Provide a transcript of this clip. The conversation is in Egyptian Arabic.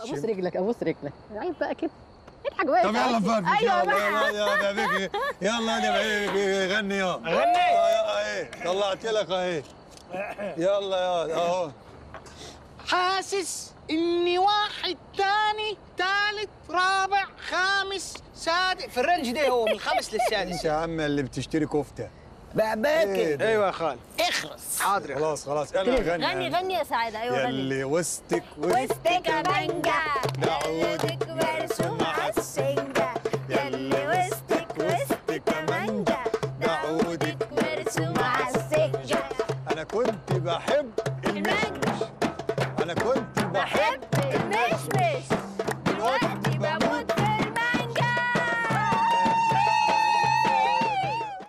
ابوس رجلك ابوس رجلك عيب بقى كده اضحك بقى طب يلا نفرفش ايوه يلا بقى يلا يا بيكي يلا يا بيكي غني يلا أغني؟ اهي طلعت لك اهي يلا يا اهو حاسس اني واحد تاني تالت رابع خامس سادس في الرنج ده هو من الخامس انت للسادس يا عم اللي بتشتري كفته بعباكي إيه ده؟ ايوه يا خال اخرس حاضر يا خال. خلاص خلاص انا اغني غني غني يا سعاده ايوه غني يلي وسطك وسطك مانجا دعوتك عودك مرسوم على السنجة يلي وسطك وسطك مانجا دعودك مرسوم على السنجة انا كنت بحب المانجا